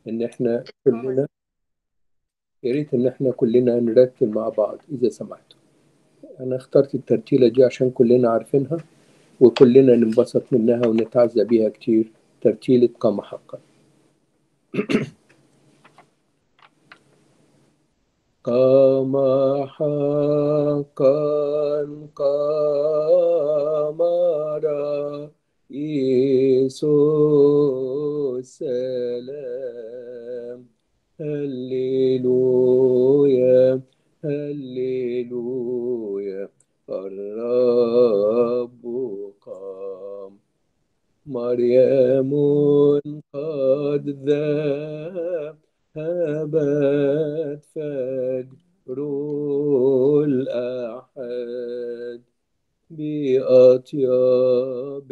إن إحنا كلنا يا ريت إن إحنا كلنا نرتل مع بعض إذا سمحتوا أنا اخترت الترتيلة دي عشان كلنا عارفينها وكلنا ننبسط منها ونتعزى بيها كتير ترتيلة قام حقا قام حقا قام رئيس السلام هللويا هللويا الرب قام مريم قد ذهبت فجر الأحد بأطياب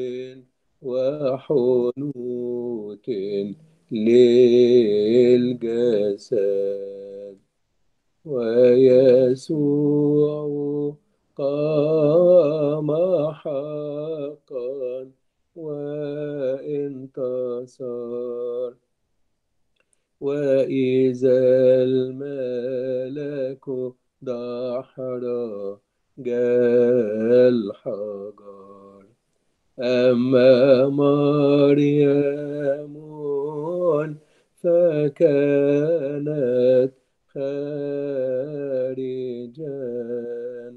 وحنوت للجسد ويسوع قام حقا وانتصر وإذا الملك دحر جاء الحجر أما مريم فكانت خارجا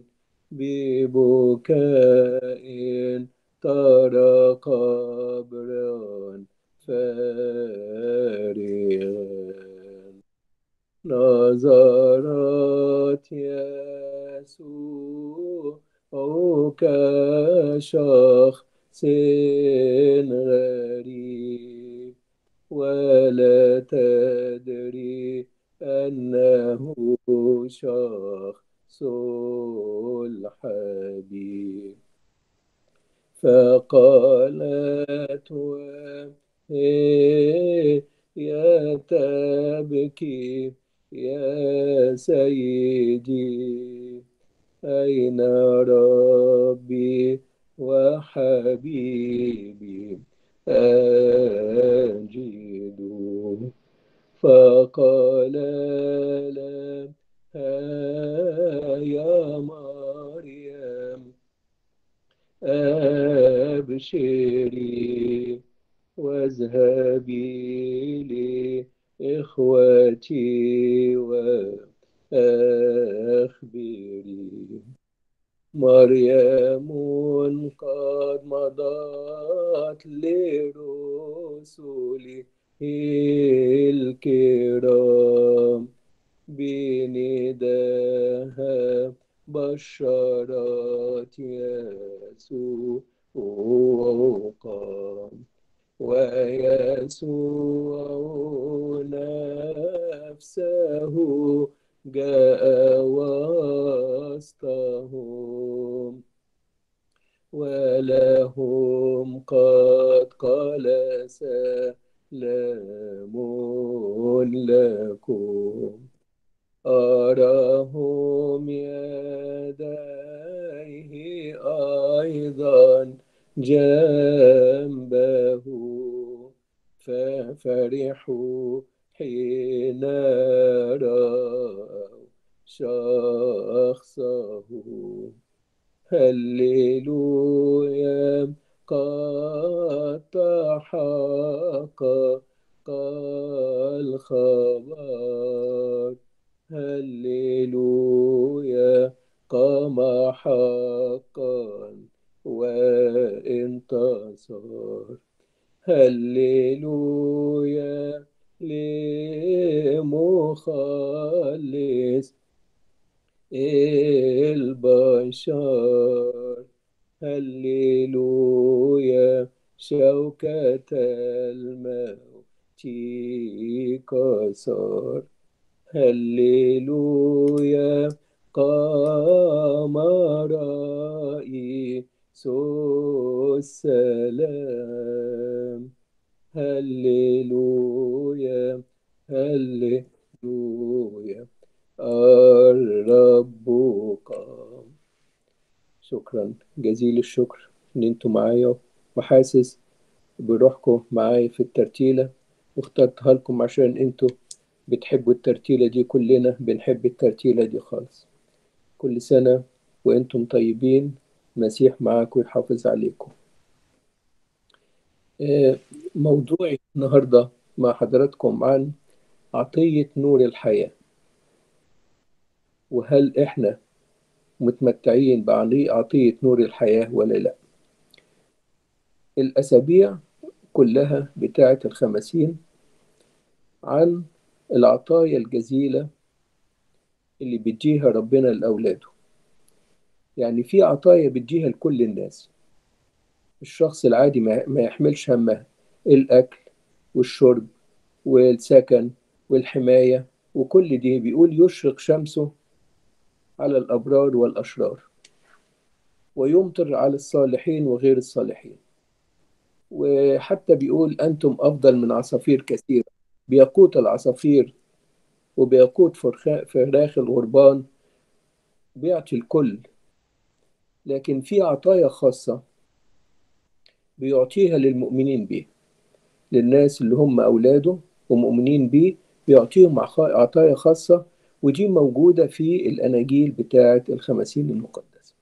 ببكاء ترى قبرا فارغا نظرت يسوع كشخص غريب ولا تدري أنه شخص الحبيب فقالت يا تبكي يا سيدي أين ربي وحبيبي أجده فقال لها يا مريم أبشري واذهبي لإخوتي وأخبري مريم قد مضت لرسله الكرام بنداها بشرت يسوع قام ويسوع نفسه جاء وسطهم ولهم قد قال سلام لكم أراهم يديه أيضا جنبه ففرحوا حين رأوا شخصه هللويا قد تحقق الخبر هللويا قام حقا وانتصر هللويا لمخلص البشر هللويا شوكة الموت كسر هللويا قام رئيس السلام هللويا هللويا الرب قام شكرا جزيل الشكر ان انتوا معايا وحاسس بروحكم معايا في الترتيلة واخترتها لكم عشان انتوا بتحبوا الترتيلة دي كلنا بنحب الترتيلة دي خالص كل سنة وانتم طيبين مسيح معاكم ويحافظ عليكم آه، موضوعي النهاردة مع حضراتكم عن عطية نور الحياة وهل احنا متمتعين بعطية نور الحياة ولا لا الأسابيع كلها بتاعة الخمسين عن العطايا الجزيلة اللي بيديها ربنا لأولاده يعني في عطايا بيديها لكل الناس الشخص العادي ما يحملش همها الأكل والشرب والسكن والحماية وكل دي بيقول يشرق شمسه على الأبرار والأشرار ويمطر على الصالحين وغير الصالحين وحتى بيقول أنتم أفضل من عصافير كثيرة بيقوت العصافير وبيقوت فراخ الغربان بيعطي الكل لكن في عطايا خاصة بيعطيها للمؤمنين به للناس اللي هم أولاده ومؤمنين به بيعطيهم عطايا خاصة ودي موجودة في الأناجيل بتاعة الخمسين المقدسة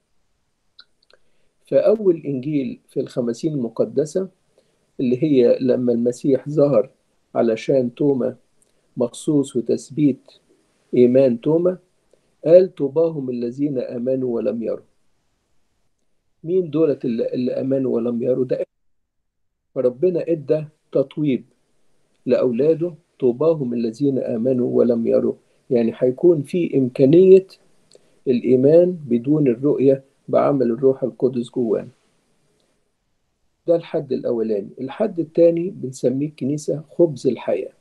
فأول إنجيل في الخمسين المقدسة اللي هي لما المسيح ظهر علشان توما مخصوص وتثبيت إيمان توما قال طوباهم الذين آمنوا ولم يروا مين دولة اللي آمنوا ولم يروا ده فربنا إدى تطويب لأولاده طوباهم الذين آمنوا ولم يروا يعني هيكون في إمكانية الإيمان بدون الرؤية بعمل الروح القدس جوانا ده الحد الأولاني الحد الثاني بنسميه الكنيسة خبز الحياة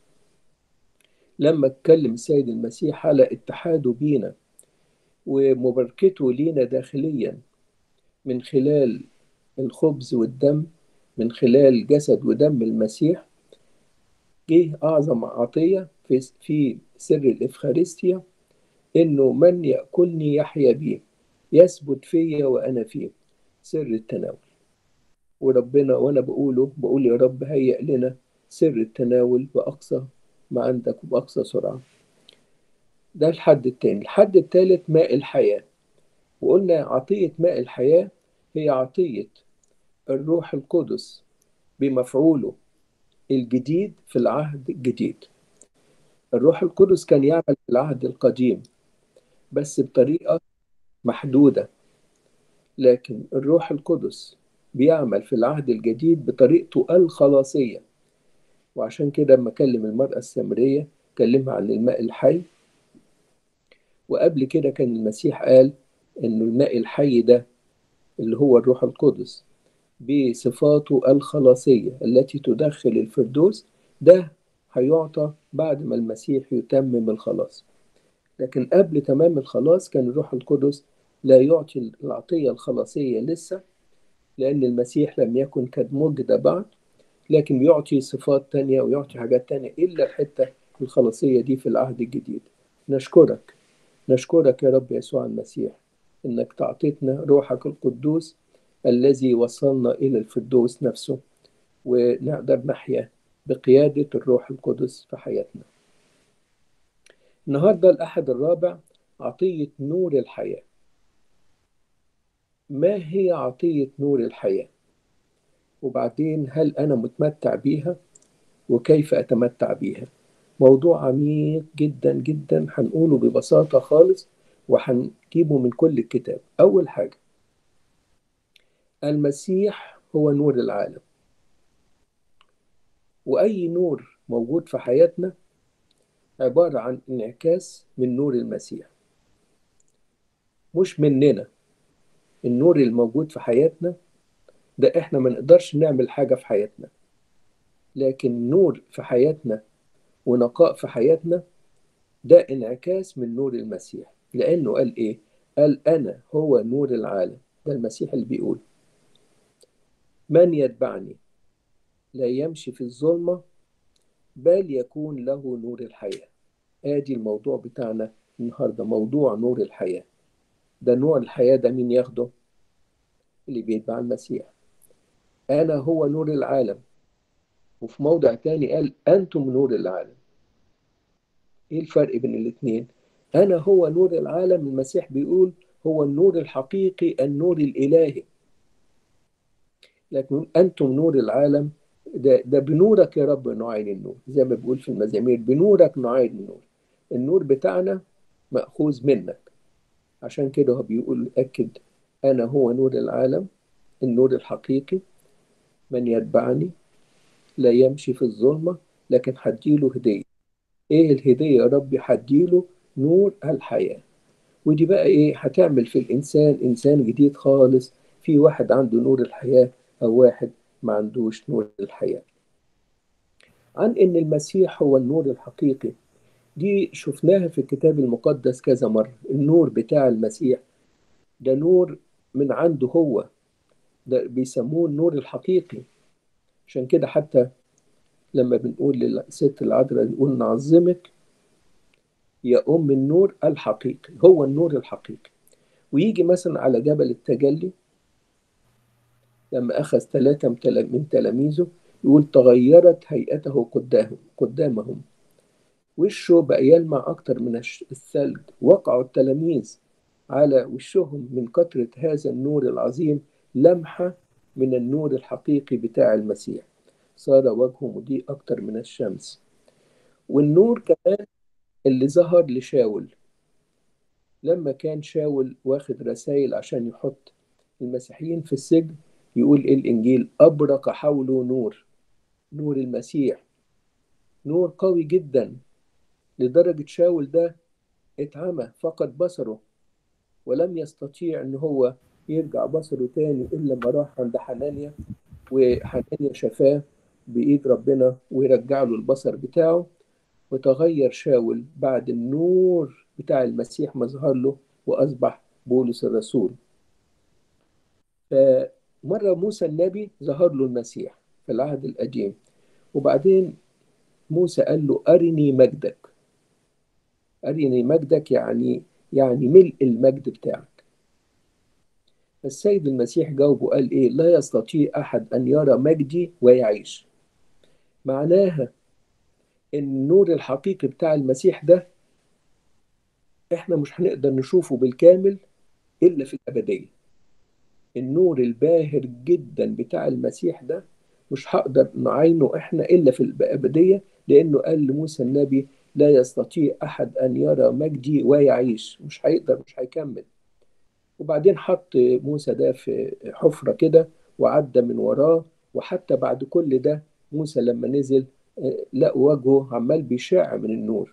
لما اتكلم السيد المسيح على اتحاده بينا ومباركته لينا داخليا من خلال الخبز والدم من خلال جسد ودم المسيح جه أعظم عطية في في سر الإفخارستيا إنه من يأكلني يحيا بي يثبت فيا وأنا فيه سر التناول وربنا وأنا بقوله بقول يا رب هيئ لنا سر التناول بأقصى ما عندك وبأقصى سرعة ده الحد التاني الحد التالت ماء الحياة وقلنا عطية ماء الحياة هي عطية الروح القدس بمفعوله الجديد في العهد الجديد الروح القدس كان يعمل في العهد القديم بس بطريقة محدودة لكن الروح القدس بيعمل في العهد الجديد بطريقته الخلاصية وعشان كده لما كلم المرأة السامرية كلمها عن الماء الحي وقبل كده كان المسيح قال إنه الماء الحي ده اللي هو الروح القدس بصفاته الخلاصية التي تدخل الفردوس ده هيعطى بعد ما المسيح يتمم الخلاص لكن قبل تمام الخلاص كان الروح القدس لا يعطي العطية الخلاصية لسه لأن المسيح لم يكن قد مجد بعد لكن بيعطي صفات تانية ويعطي حاجات تانية إلا الحتة الخلاصية دي في العهد الجديد نشكرك نشكرك يا رب يسوع المسيح إنك تعطيتنا روحك القدوس الذي وصلنا إلى الفردوس نفسه ونقدر نحيا بقيادة الروح القدس في حياتنا النهاردة الأحد الرابع عطية نور الحياة ما هي عطية نور الحياة وبعدين هل أنا متمتع بيها وكيف أتمتع بيها موضوع عميق جدا جدا هنقوله ببساطة خالص وهنجيبه من كل الكتاب أول حاجة المسيح هو نور العالم وأي نور موجود في حياتنا عبارة عن انعكاس من نور المسيح مش مننا النور الموجود في حياتنا ده احنا ما نقدرش نعمل حاجة في حياتنا لكن نور في حياتنا ونقاء في حياتنا ده انعكاس من نور المسيح لأنه قال إيه؟ قال أنا هو نور العالم ده المسيح اللي بيقول من يتبعني لا يمشي في الظلمة بل يكون له نور الحياة آدي الموضوع بتاعنا النهاردة موضوع نور الحياة ده نور الحياة ده مين ياخده اللي بيتبع المسيح أنا هو نور العالم وفي موضع تاني قال أنتم نور العالم إيه الفرق بين الاتنين أنا هو نور العالم المسيح بيقول هو النور الحقيقي النور الإلهي لكن أنتم نور العالم ده, ده بنورك يا رب نعين النور زي ما بيقول في المزامير بنورك نعين النور النور بتاعنا مأخوذ منك عشان كده هو بيقول أكد أنا هو نور العالم النور الحقيقي من يتبعني لا يمشي في الظلمة لكن هديله هدية إيه الهدية يا ربي هديله نور الحياة ودي بقى إيه هتعمل في الإنسان إنسان جديد خالص في واحد عنده نور الحياة أو واحد ما عندوش نور الحياة عن إن المسيح هو النور الحقيقي دي شفناها في الكتاب المقدس كذا مرة النور بتاع المسيح ده نور من عنده هو ده بيسموه النور الحقيقي عشان كده حتى لما بنقول للست العذراء نقول نعظمك يا أم النور الحقيقي هو النور الحقيقي ويجي مثلا على جبل التجلي لما أخذ ثلاثة من تلاميذه يقول تغيرت هيئته قدامهم قدامهم وشه بقى يلمع أكتر من الثلج وقعوا التلاميذ على وشهم من كثرة هذا النور العظيم لمحة من النور الحقيقي بتاع المسيح صار وجهه مضيء أكتر من الشمس والنور كمان اللي ظهر لشاول لما كان شاول واخد رسائل عشان يحط المسيحيين في السجن يقول إيه الإنجيل أبرق حوله نور نور المسيح نور قوي جدا لدرجة شاول ده اتعمى فقد بصره ولم يستطيع ان هو يرجع بصره تاني الا لما راح عند حنانيا وحنانيا شفاه بايد ربنا ويرجع له البصر بتاعه وتغير شاول بعد النور بتاع المسيح ما ظهر له واصبح بولس الرسول فمرة موسى النبي ظهر له المسيح في العهد القديم وبعدين موسى قال له أرني مجدك أرني مجدك يعني يعني ملء المجد بتاعك السيد المسيح جاوبه قال إيه لا يستطيع أحد أن يرى مجدي ويعيش معناها النور الحقيقي بتاع المسيح ده احنا مش هنقدر نشوفه بالكامل إلا في الأبدية النور الباهر جدا بتاع المسيح ده مش هقدر نعينه احنا إلا في الأبدية لأنه قال لموسى النبي لا يستطيع أحد أن يرى مجدي ويعيش مش هيقدر مش هيكمل وبعدين حط موسى ده في حفرة كده وعدى من وراه وحتى بعد كل ده موسى لما نزل لقى وجهه عمال بيشع من النور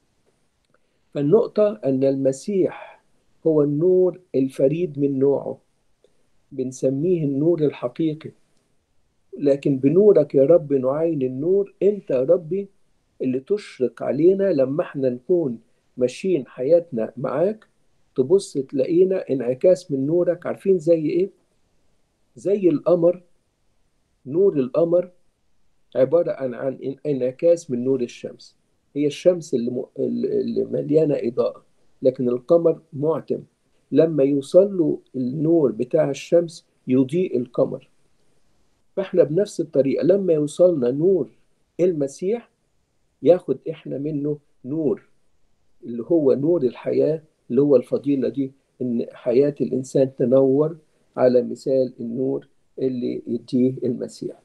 فالنقطة أن المسيح هو النور الفريد من نوعه بنسميه النور الحقيقي لكن بنورك يا رب نعين النور انت يا ربي اللي تشرق علينا لما احنا نكون ماشيين حياتنا معاك تبص تلاقينا انعكاس من نورك عارفين زي ايه زي القمر نور القمر عبارة عن عن انعكاس من نور الشمس هي الشمس اللي, م... اللي مليانة إضاءة لكن القمر معتم لما يوصل له النور بتاع الشمس يضيء القمر فاحنا بنفس الطريقة لما يوصلنا نور المسيح ياخد احنا منه نور اللي هو نور الحياة اللي هو الفضيلة دي ان حياة الانسان تنور على مثال النور اللي يديه المسيح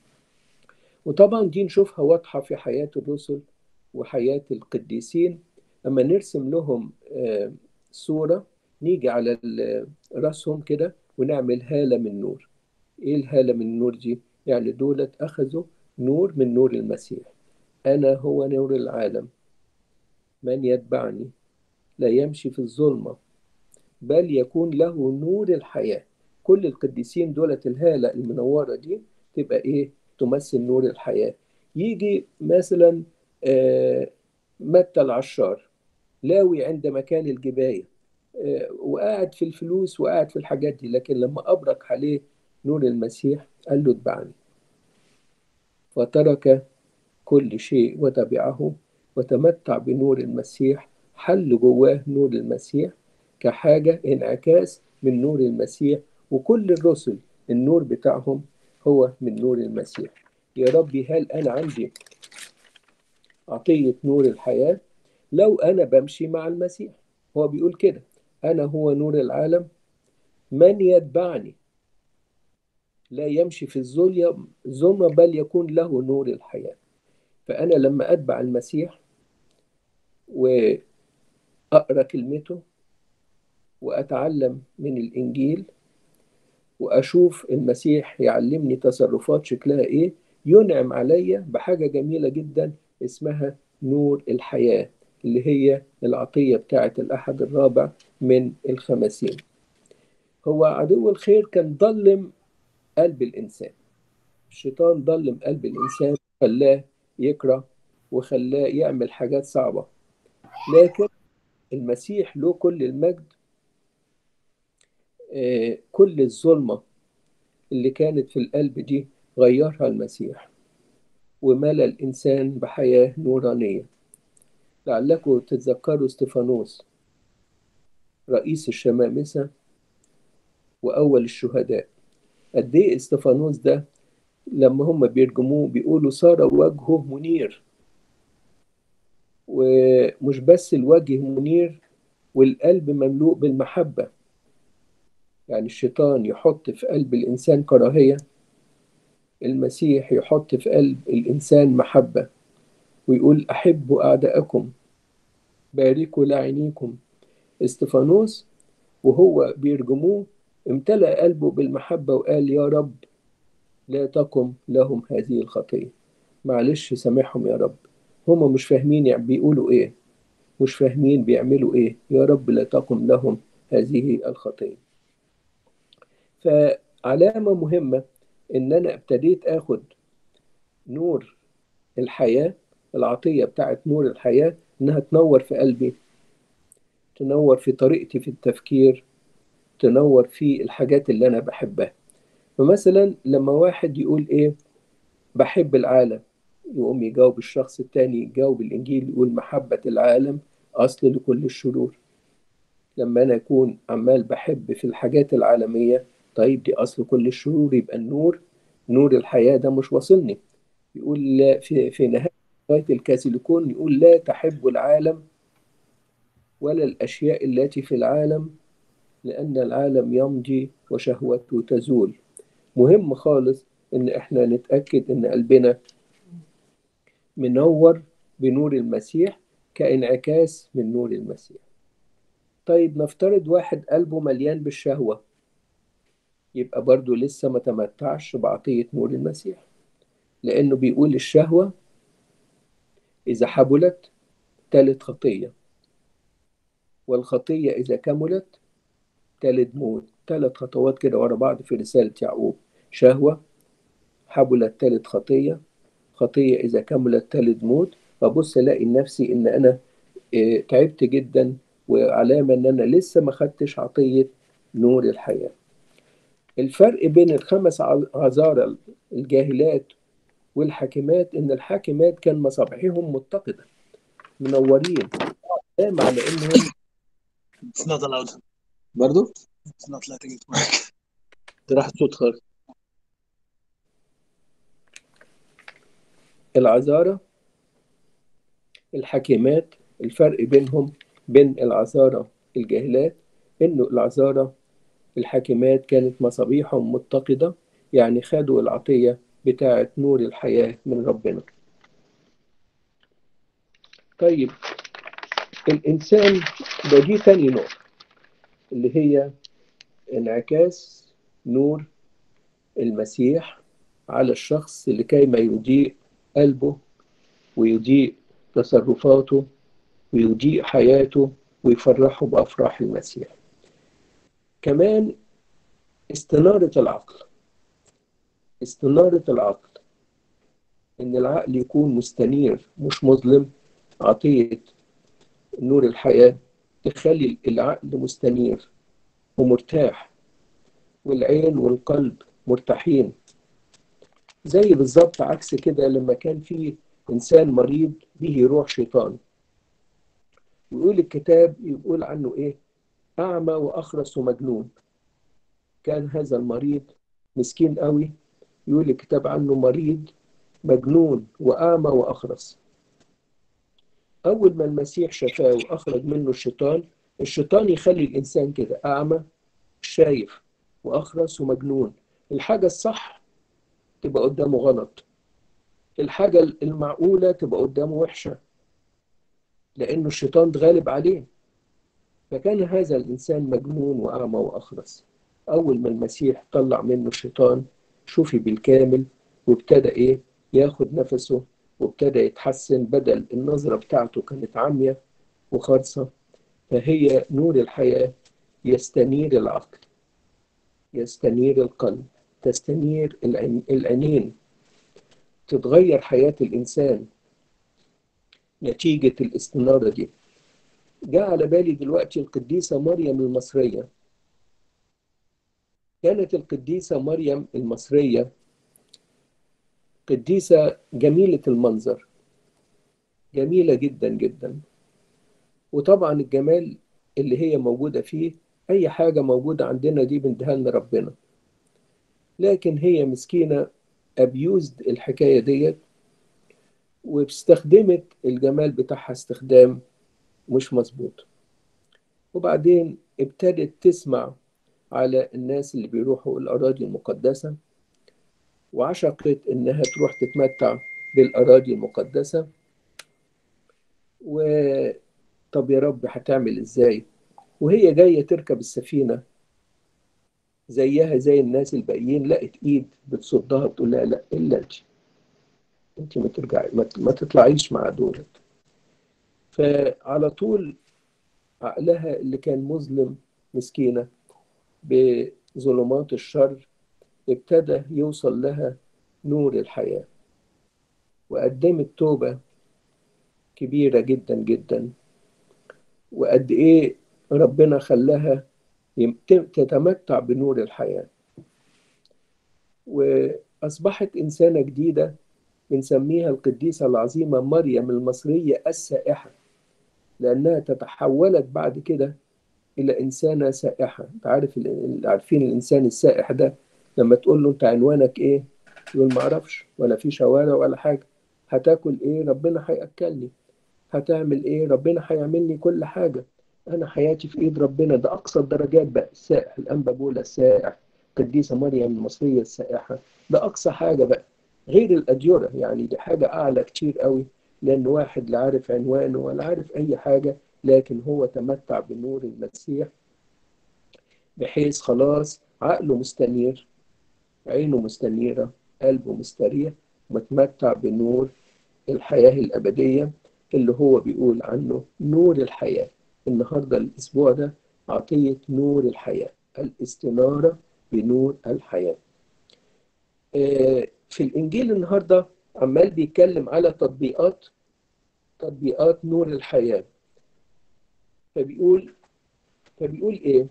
وطبعا دي نشوفها واضحة في حياة الرسل وحياة القديسين أما نرسم لهم صورة نيجي على رأسهم كده ونعمل هالة من نور إيه الهالة من النور دي؟ يعني دولت أخذوا نور من نور المسيح أنا هو نور العالم من يتبعني لا يمشي في الظلمة بل يكون له نور الحياة كل القديسين دولة الهالة المنورة دي تبقى إيه؟ تمثل نور الحياة يجي مثلا آه متى العشار لاوي عند مكان الجباية آه وقاعد في الفلوس وقاعد في الحاجات دي لكن لما أبرق عليه نور المسيح قال له اتبعني فترك كل شيء وتبعه وتمتع بنور المسيح حل جواه نور المسيح كحاجة انعكاس من نور المسيح وكل الرسل النور بتاعهم هو من نور المسيح يا ربي هل أنا عندي عطية نور الحياة لو أنا بمشي مع المسيح هو بيقول كده أنا هو نور العالم من يتبعني لا يمشي في الظلمة بل يكون له نور الحياة فأنا لما أتبع المسيح وأقرأ كلمته وأتعلم من الإنجيل وأشوف المسيح يعلمني تصرفات شكلها إيه ينعم عليا بحاجة جميلة جدا اسمها نور الحياة اللي هي العطية بتاعة الأحد الرابع من الخمسين هو عدو الخير كان ضلم قلب الإنسان الشيطان ضلم قلب الإنسان خلاه يكره وخلاه يعمل حاجات صعبة لكن المسيح له كل المجد آه، كل الظلمة اللي كانت في القلب دي غيرها المسيح وملى الإنسان بحياة نورانية لعلكم تتذكروا استفانوس رئيس الشمامسة وأول الشهداء قد إيه استفانوس ده لما هم بيرجموه بيقولوا صار وجهه منير ومش بس الوجه منير والقلب مملوء بالمحبة يعني الشيطان يحط في قلب الإنسان كراهية المسيح يحط في قلب الإنسان محبة ويقول أحبوا أعداءكم باركوا لاعنيكم استفانوس وهو بيرجموه امتلأ قلبه بالمحبة وقال يا رب لا تقم لهم هذه الخطية معلش سامحهم يا رب هما مش فاهمين يعني بيقولوا ايه مش فاهمين بيعملوا ايه يا رب لا تقم لهم هذه الخطية فعلامة مهمة ان انا ابتديت اخد نور الحياة العطية بتاعت نور الحياة انها تنور في قلبي تنور في طريقتي في التفكير تنور في الحاجات اللي انا بحبها فمثلا لما واحد يقول ايه بحب العالم يقوم يجاوب الشخص التاني يجاوب الانجيل يقول محبة العالم اصل لكل الشرور لما انا اكون عمال بحب في الحاجات العالمية طيب دي اصل كل الشرور يبقى النور نور الحياة ده مش واصلني يقول لا في في نهاية الكاثوليكون يقول لا تحب العالم ولا الأشياء التي في العالم لأن العالم يمضي وشهوته تزول مهم خالص إن إحنا نتأكد إن قلبنا منور بنور المسيح كانعكاس من نور المسيح طيب نفترض واحد قلبه مليان بالشهوة يبقى برضو لسه ما تمتعش بعطية نور المسيح لأنه بيقول الشهوة إذا حبلت تلت خطية والخطية إذا كملت تلد موت ثلاث خطوات كده ورا بعض في رسالة يعقوب شهوة حبلت تلد خطية خطية إذا كملت تلد موت فبص ألاقي نفسي إن أنا آه، تعبت جدا وعلامة إن أنا لسه ما خدتش عطية نور الحياة الفرق بين الخمس عذارى الجاهلات والحاكمات إن الحاكمات كان مصابيحهم متقدة منورين علامة على إنهم It's not allowed. برضو؟ It's not letting it work. راح الصوت خالص العذارى الحكيمات الفرق بينهم بين العذارى الجاهلات انه العذارى الحاكمات كانت مصابيحهم متقدة يعني خدوا العطية بتاعة نور الحياة من ربنا طيب الإنسان ده دي تاني نوع اللي هي انعكاس نور المسيح على الشخص لكي ما يضيء قلبه ويضيء تصرفاته ويضيء حياته ويفرحه بأفراح المسيح كمان استنارة العقل استنارة العقل إن العقل يكون مستنير مش مظلم عطية نور الحياة تخلي العقل مستنير ومرتاح والعين والقلب مرتاحين زي بالظبط عكس كده لما كان في إنسان مريض به روح شيطان يقول الكتاب يقول عنه إيه أعمى وأخرس ومجنون كان هذا المريض مسكين قوي يقول الكتاب عنه مريض مجنون وأعمى وأخرس أول ما المسيح شفاه وأخرج منه الشيطان الشيطان يخلي الإنسان كده أعمى شايف وأخرس ومجنون الحاجة الصح تبقى قدامه غلط الحاجة المعقولة تبقى قدامه وحشة لأنه الشيطان غالب عليه فكان هذا الإنسان مجنون وأعمى وأخرس أول ما المسيح طلع منه الشيطان شوفي بالكامل وابتدى إيه ياخد نفسه وابتدى يتحسن بدل النظرة بتاعته كانت عامية وخالصة فهي نور الحياة يستنير العقل يستنير القلب تستنير العينين تتغير حياة الإنسان نتيجة الاستنارة دي جاء على بالي دلوقتي القديسة مريم المصرية كانت القديسة مريم المصرية قديسة جميلة المنظر جميلة جدا جدا وطبعا الجمال اللي هي موجودة فيه أي حاجة موجودة عندنا دي بنديها لنا ربنا لكن هي مسكينة أبيوزد الحكاية ديت واستخدمت الجمال بتاعها استخدام مش مظبوط وبعدين ابتدت تسمع على الناس اللي بيروحوا الأراضي المقدسة وعشقت إنها تروح تتمتع بالأراضي المقدسة وطب يا رب هتعمل إزاي وهي جاية تركب السفينة زيها زي الناس الباقيين لقت إيد بتصدها بتقول لها لا إلا أنت أنت ما ترجعي ما تطلعيش مع دولت فعلى طول عقلها اللي كان مظلم مسكينة بظلمات الشر ابتدى يوصل لها نور الحياة وقدمت توبة كبيرة جدا جدا وقد إيه ربنا خلاها تتمتع بنور الحياة وأصبحت إنسانة جديدة بنسميها القديسة العظيمة مريم المصرية السائحة لأنها تتحولت بعد كده إلى إنسانة سائحة أنت عارف عارفين الإنسان السائح ده لما تقول له أنت عنوانك إيه يقول ما أعرفش ولا في شوارع ولا حاجة هتاكل إيه ربنا هيأكلني هتعمل إيه ربنا هيعمل لي كل حاجة أنا حياتي في إيد ربنا ده أقصى الدرجات بقى السائح الأنبا بولا السائح قديسة مريم المصرية السائحة ده أقصى حاجة بقى غير الأديرة يعني دي حاجة أعلى كتير قوي لأن واحد لا عارف عنوانه ولا عارف أي حاجة لكن هو تمتع بنور المسيح بحيث خلاص عقله مستنير عينه مستنيرة قلبه مستريح متمتع بنور الحياة الأبدية اللي هو بيقول عنه نور الحياة النهاردة الأسبوع ده عطية نور الحياة الاستنارة بنور الحياة في الإنجيل النهاردة عمال بيتكلم على تطبيقات تطبيقات نور الحياة فبيقول فبيقول إيه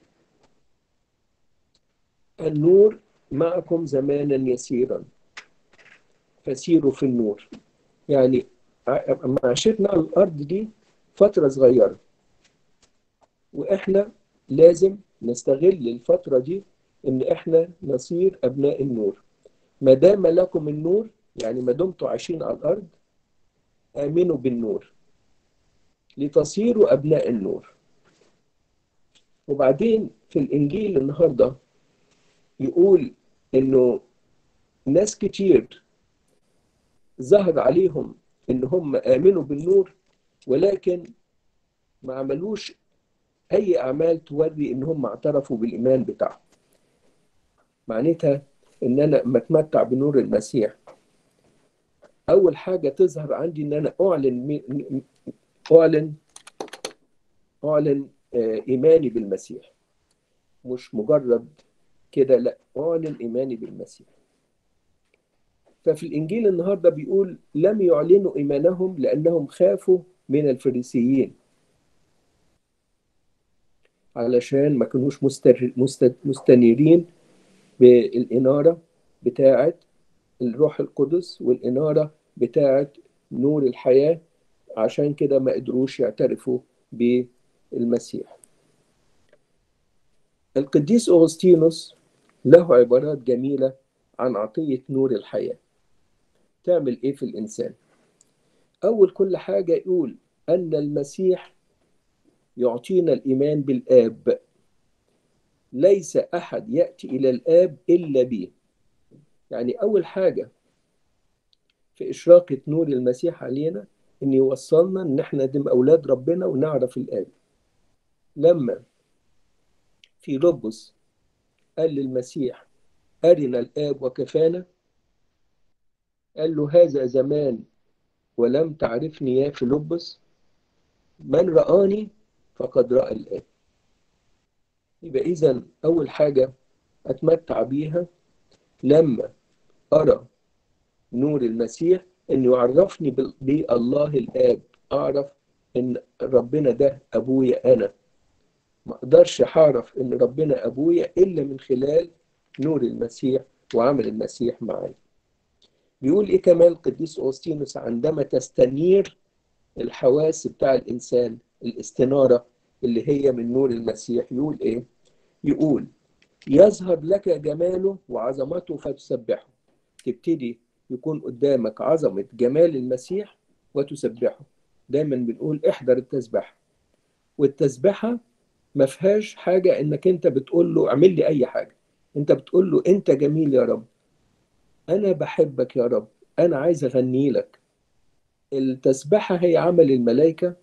النور معكم زمانا يسيرا فسيروا في النور يعني معاشتنا على الأرض دي فترة صغيرة وإحنا لازم نستغل الفترة دي إن إحنا نصير أبناء النور ما دام لكم النور يعني ما دمتوا عايشين على الأرض آمنوا بالنور لتصيروا أبناء النور وبعدين في الإنجيل النهاردة يقول إنه ناس كتير ظهر عليهم إن هم آمنوا بالنور ولكن ما عملوش أي أعمال توري إن هم اعترفوا بالإيمان بتاعهم معناتها إن أنا لما أتمتع بنور المسيح أول حاجة تظهر عندي إن أنا أعلن أعلن أعلن إيماني بالمسيح مش مجرد كده لا أعلن إيماني بالمسيح ففي الإنجيل النهاردة بيقول لم يعلنوا إيمانهم لأنهم خافوا من الفريسيين علشان ما كانوش مستر... مست... مستنيرين بالإنارة بتاعة الروح القدس والإنارة بتاعة نور الحياة عشان كده ما قدروش يعترفوا بالمسيح القديس أغسطينوس له عبارات جميلة عن عطية نور الحياة تعمل إيه في الإنسان أول كل حاجة يقول أن المسيح يعطينا الإيمان بالآب ليس أحد يأتي إلى الآب إلا به يعني أول حاجة في إشراقة نور المسيح علينا إن يوصلنا إن إحنا نبقى أولاد ربنا ونعرف الآب لما في ربس قال للمسيح أرنا الآب وكفانا قال له هذا زمان ولم تعرفني يا فيلبس من رآني فقد رأى الآب يبقى إذا أول حاجة أتمتع بيها لما أرى نور المسيح إنه يعرفني بالله الآب أعرف إن ربنا ده أبويا أنا ما أقدرش أعرف إن ربنا أبويا إلا من خلال نور المسيح وعمل المسيح معايا بيقول إيه كمان القديس أوستينوس عندما تستنير الحواس بتاع الإنسان الاستنارة اللي هي من نور المسيح يقول إيه؟ يقول يظهر لك جماله وعظمته فتسبحه تبتدي يكون قدامك عظمة جمال المسيح وتسبحه دايما بنقول احضر التسبحة والتسبحة ما فيهاش حاجة انك انت بتقول له اعمل لي اي حاجة انت بتقول له انت جميل يا رب انا بحبك يا رب انا عايز اغني لك التسبحة هي عمل الملائكة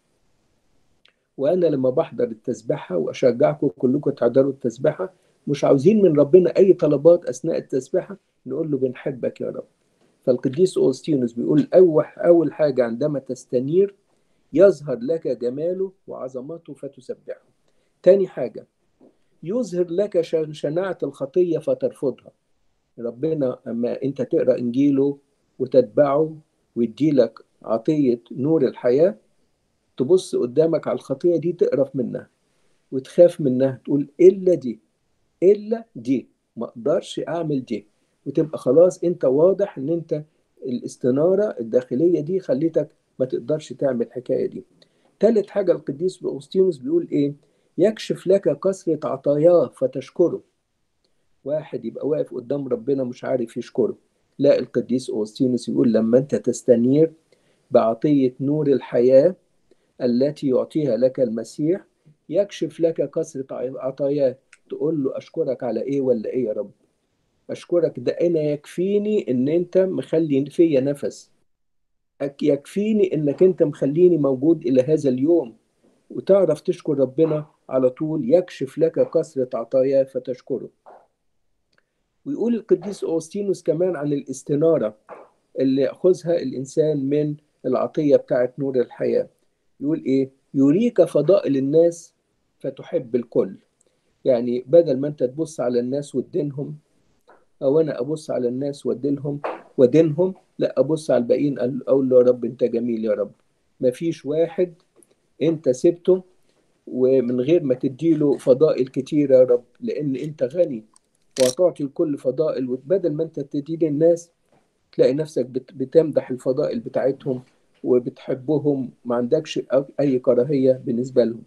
وانا لما بحضر التسبحة واشجعكم كلكم تحضروا التسبحة مش عاوزين من ربنا اي طلبات اثناء التسبحة نقول له بنحبك يا رب فالقديس أوستينوس بيقول أول أول حاجة عندما تستنير يظهر لك جماله وعظمته فتسبحه. تاني حاجة يظهر لك شناعة الخطية فترفضها. ربنا أما أنت تقرأ إنجيله وتتبعه ويديلك عطية نور الحياة تبص قدامك على الخطية دي تقرف منها وتخاف منها تقول إلا دي إلا دي ما أقدرش أعمل دي وتبقى خلاص انت واضح ان انت الاستنارة الداخلية دي خليتك ما تقدرش تعمل الحكاية دي ثالث حاجة القديس أوستينوس بيقول ايه يكشف لك كثرة عطاياه فتشكره واحد يبقى واقف قدام ربنا مش عارف يشكره لا القديس أوستينوس يقول لما انت تستنير بعطية نور الحياة التي يعطيها لك المسيح يكشف لك كثرة عطاياه تقول له أشكرك على إيه ولا إيه يا رب أشكرك ده أنا يكفيني إن أنت مخلي فيا نفس يكفيني إنك أنت مخليني موجود إلى هذا اليوم وتعرف تشكر ربنا على طول يكشف لك كثرة عطاياه فتشكره ويقول القديس أوستينوس كمان عن الاستنارة اللي يأخذها الإنسان من العطية بتاعت نور الحياة يقول إيه يريك فضائل الناس فتحب الكل يعني بدل ما أنت تبص على الناس وتدينهم او انا ابص على الناس وادينهم ودينهم لا ابص على الباقيين اقول له يا رب انت جميل يا رب ما فيش واحد انت سبته ومن غير ما تديله فضائل كتيرة يا رب لان انت غني وهتعطي الكل فضائل وبدل ما انت تدي للناس تلاقي نفسك بتمدح الفضائل بتاعتهم وبتحبهم ما عندكش اي كراهية بالنسبة لهم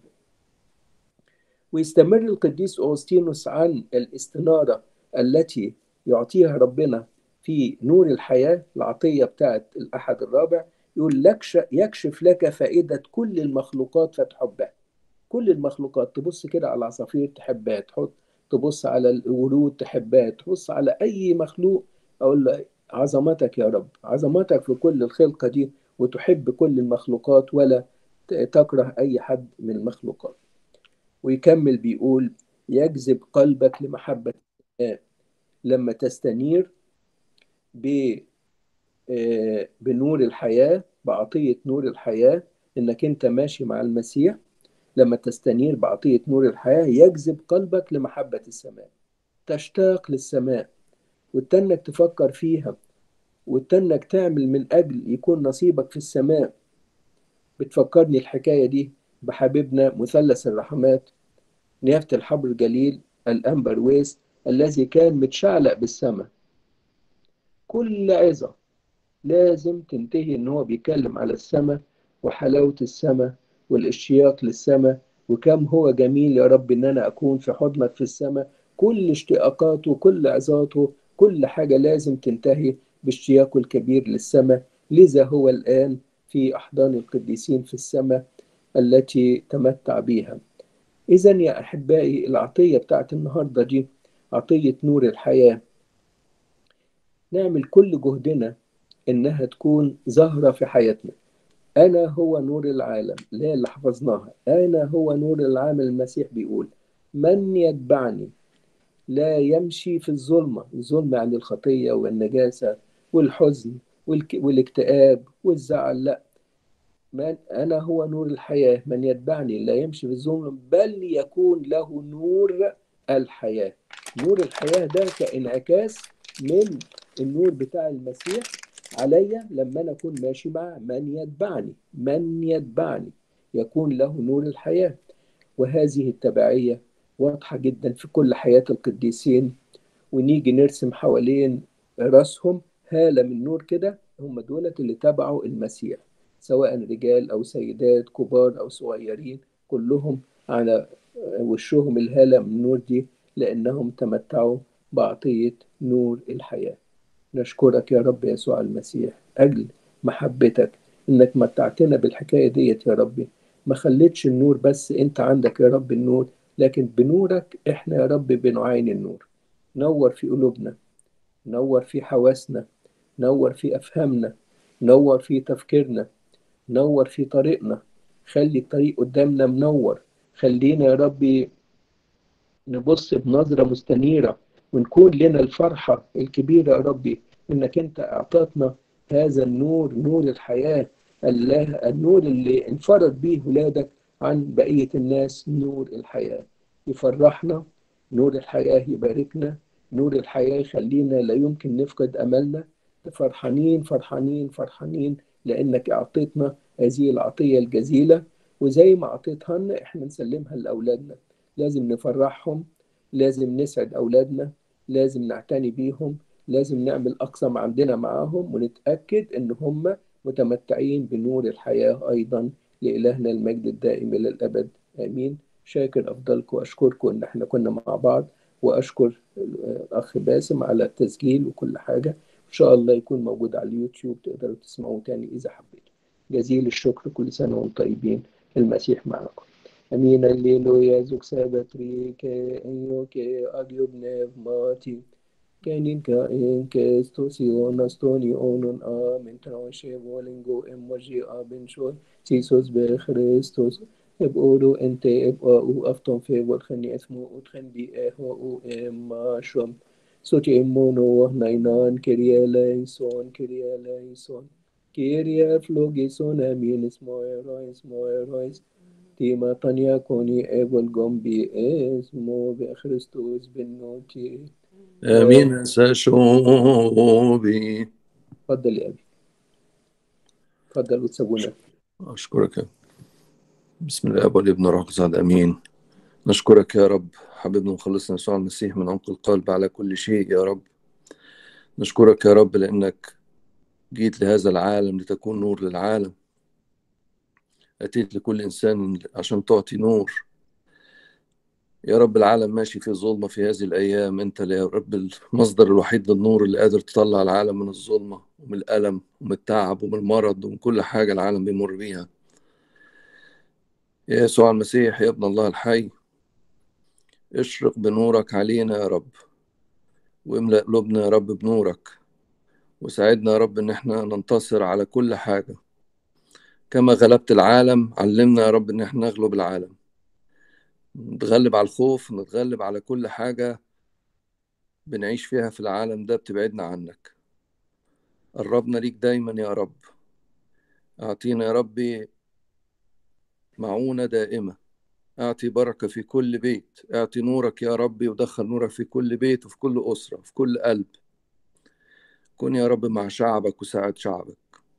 ويستمر القديس أوستينوس عن الاستنارة التي يعطيها ربنا في نور الحياة العطية بتاعت الأحد الرابع يقول لك يكشف لك فائدة كل المخلوقات فتحبها كل المخلوقات تبص كده على العصافير تحبها تحط تبص على الورود تحبها تبص على أي مخلوق أقول له عظمتك يا رب عظمتك في كل الخلقة دي وتحب كل المخلوقات ولا تكره أي حد من المخلوقات ويكمل بيقول يجذب قلبك لمحبة الله لما تستنير بنور الحياة بعطية نور الحياة إنك أنت ماشي مع المسيح لما تستنير بعطية نور الحياة يجذب قلبك لمحبة السماء تشتاق للسماء وتنك تفكر فيها وتنك تعمل من أجل يكون نصيبك في السماء بتفكرني الحكاية دي بحبيبنا مثلث الرحمات نيافة الحبر الجليل الأنبر ويس الذي كان متشعلق بالسماء كل عظة لازم تنتهي ان هو بيتكلم على السماء وحلاوة السماء والاشتياق للسماء وكم هو جميل يا رب ان انا اكون في حضنك في السماء كل اشتياقاته كل عظاته كل حاجة لازم تنتهي باشتياقه الكبير للسماء لذا هو الآن في أحضان القديسين في السماء التي تمتع بها إذا يا أحبائي العطية بتاعت النهاردة دي عطية نور الحياة نعمل كل جهدنا إنها تكون ظاهرة في حياتنا أنا هو نور العالم لا اللي حفظناها أنا هو نور العالم المسيح بيقول من يتبعني لا يمشي في الظلمة الظلمة عن الخطية والنجاسة والحزن والك... والاكتئاب والزعل لا من أنا هو نور الحياة من يتبعني لا يمشي في الظلم بل يكون له نور الحياة نور الحياة ده كانعكاس من النور بتاع المسيح عليا لما أنا أكون ماشي مع من يتبعني من يتبعني يكون له نور الحياة وهذه التبعية واضحة جدا في كل حياة القديسين ونيجي نرسم حوالين راسهم هالة من نور كده هم دولت اللي تبعوا المسيح سواء رجال أو سيدات كبار أو صغيرين كلهم على وشهم الهالة من النور دي لأنهم تمتعوا بعطية نور الحياة نشكرك يا رب يسوع المسيح أجل محبتك إنك متعتنا بالحكاية ديت يا ربي ما خليتش النور بس أنت عندك يا رب النور لكن بنورك إحنا يا رب بنعين النور نور في قلوبنا نور في حواسنا نور في أفهامنا نور في تفكيرنا نور في طريقنا خلي الطريق قدامنا منور خلينا يا ربي نبص بنظرة مستنيرة ونكون لنا الفرحة الكبيرة يا ربي إنك أنت أعطتنا هذا النور نور الحياة الله النور اللي انفرد به ولادك عن بقية الناس نور الحياة يفرحنا نور الحياة يباركنا نور الحياة يخلينا لا يمكن نفقد أملنا فرحانين فرحانين فرحانين لأنك أعطيتنا هذه العطية الجزيلة وزي ما أعطيتها لنا إحنا نسلمها لأولادنا لازم نفرحهم لازم نسعد أولادنا لازم نعتني بيهم لازم نعمل أقصى ما عندنا معاهم ونتأكد إن هم متمتعين بنور الحياة أيضا لإلهنا المجد الدائم إلى الأبد آمين شاكر أفضلكم وأشكركم إن إحنا كنا مع بعض وأشكر الأخ باسم على التسجيل وكل حاجة إن شاء الله يكون موجود على اليوتيوب تقدروا تسمعوه تاني إذا حبيتوا جزيل الشكر كل سنة وانتم طيبين المسيح معكم أمين الليلويا زوك سابتريك أيوك أجيب نفماتي كانين كائن كستوسيون أستوني أونون آمن تنوشي بولينجو إموجي آبن شوي سيسوس بخريستوس ابقولو انت ابقوا أفتون في والخني اسمه أتخن بي إهو إما شم سوتي إمونو ناينان كريا ليسون كريا ليسون كيريا فلوجيسون أمين اسمه إيروي اسمه إيرويس تيما طنيا كوني إيبول جومبي اسمه بخريستوس بالنوتي آمين سشوبي اتفضل يا أبي اتفضل وتسوونا أشكرك بسم الله والابن والابن والروح القدس آمين نشكرك يا رب حبيبنا ومخلصنا يسوع المسيح من عمق القلب على كل شيء يا رب نشكرك يا رب لأنك جيت لهذا العالم لتكون نور للعالم أتيت لكل إنسان عشان تعطي نور يا رب العالم ماشي في ظلمة في هذه الأيام أنت يا رب المصدر الوحيد للنور اللي قادر تطلع العالم من الظلمة ومن الألم ومن التعب ومن المرض ومن كل حاجة العالم بيمر بيها يا يسوع المسيح يا ابن الله الحي اشرق بنورك علينا يا رب واملأ قلوبنا يا رب بنورك وساعدنا يا رب ان احنا ننتصر على كل حاجة كما غلبت العالم علمنا يا رب ان احنا نغلب العالم نتغلب على الخوف نتغلب على كل حاجة بنعيش فيها في العالم ده بتبعدنا عنك قربنا ليك دايما يا رب أعطينا يا ربي معونة دائمة أعطي بركة في كل بيت أعطي نورك يا ربي ودخل نورك في كل بيت وفي كل أسرة في كل قلب كن يا رب مع شعبك وساعد شعبك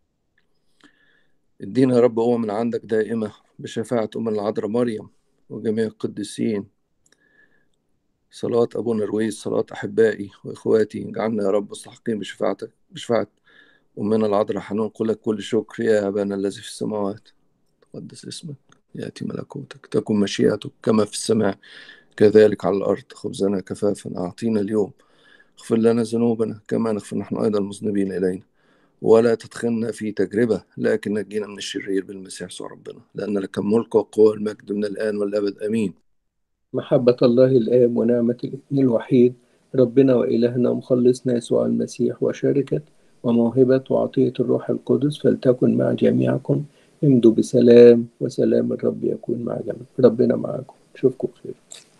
ادينا يا رب قوة من عندك دائمة بشفاعة أم العذراء مريم وجميع القديسين صلاة أبونا رويس صلاة أحبائي وإخواتي اجعلنا يا رب مستحقين بشفاعتك بشفاعة أمنا العذراء حنون لك كل شكر يا أبانا الذي في السماوات تقدس اسمك يأتي ملكوتك تكن مشيئتك كما في السماء كذلك على الأرض خبزنا كفافا أعطينا اليوم اغفر لنا ذنوبنا كما نغفر نحن أيضا المذنبين إلينا ولا تدخلنا في تجربة لكن نجينا من الشرير بالمسيح يسوع ربنا لأن لك الملك والقوة والمجد من الآن والأبد آمين محبة الله الآب ونعمة الابن الوحيد ربنا وإلهنا ومخلصنا يسوع المسيح وشركة وموهبة وعطية الروح القدس فلتكن مع جميعكم امضوا بسلام وسلام الرب يكون مع جميعكم ربنا معكم نشوفكم بخير